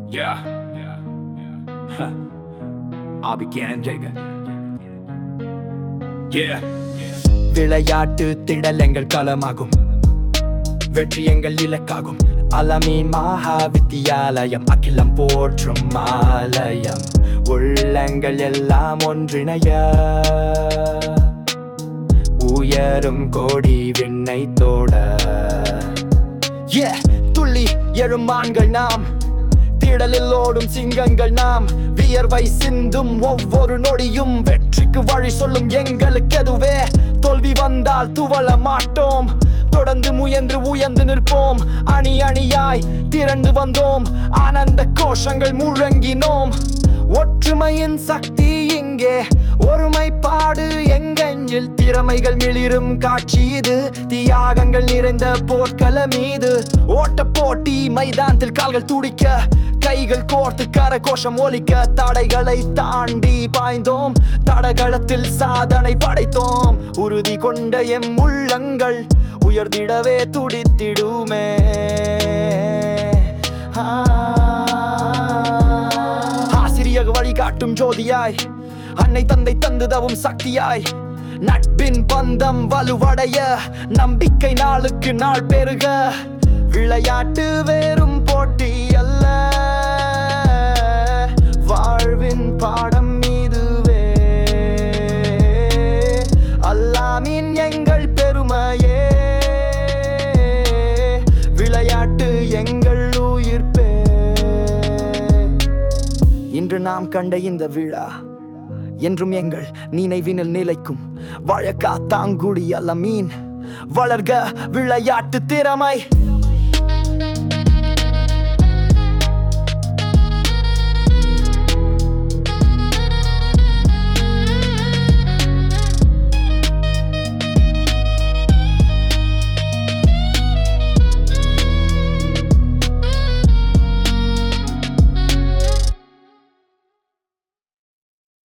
Yeah, yeah, yeah. Huh. I'll be getting jigger. Yeah, yeah. விளையாட்டு திடல் எங்கள் களமாகும் வெற்றி எங்கள் இலக்காகும் அலமீன் மகா வித்தியாலயம் அகிலம் போற்றும் ஆலயம் உள்ளங்கள் எல்லாம் ஒன்றிணைய உயரும் கோடி விண்ணை தோட Yeah, துள்ளி எழும் ஆண்கள் நாம் திடலில் ஓடும் சிங்கங்கள் நாம் வியர்வை சிந்தும் ஒவ்வொரு நொடியும் வெற்றிக்கு வழி சொல்லும் எங்களுக்கு எதுவே தோல்வி வந்தால் துவள மாட்டோம் தொடர்ந்து முயன்று உயர்ந்து நிற்போம் அணி அணியாய் திரண்டு வந்தோம் ஆனந்த கோஷங்கள் முழங்கினோம் ஒற்றுமையின் சக்தி இங்கே ஒருமைப்பாடு எங்கெஞ்சில் திறமைகள் மிளிரும் காட்சி இது தியாகங்கள் நிறைந்த போர்க்கள மீது ஓட்ட போட்டி மைதானத்தில் கால்கள் துடிக்க கைகள் கோர்த்து கரகோஷம் ஒலிக்க தடைகளை தாண்டி பாய்ந்தோம் தடகளத்தில் சாதனை படைத்தோம் உறுதி கொண்ட எம் உள்ளங்கள் உயர்ந்திடவே துடித்திடுமே ஆசிரியர் வழிகாட்டும் ஜோதியாய் அன்னை தந்தை தந்துதவும் சக்தியாய் நட்பின் பந்தம் வலுவடைய நம்பிக்கை நாளுக்கு நாள் பெருக விளையாட்டு வேறும் போட்டி அல்ல வாழ்வின் பாடம் இதுவே அல்லாமின் எங்கள் பெருமையே விளையாட்டு எங்கள் உயிர்ப்பே இன்று நாம் கண்ட இந்த விழா என்றும் எங்கள் நினைவினில் நிலைக்கும் வழக்கா தாங்குடி அல்ல மீன் வளர்க விளையாட்டு திறமை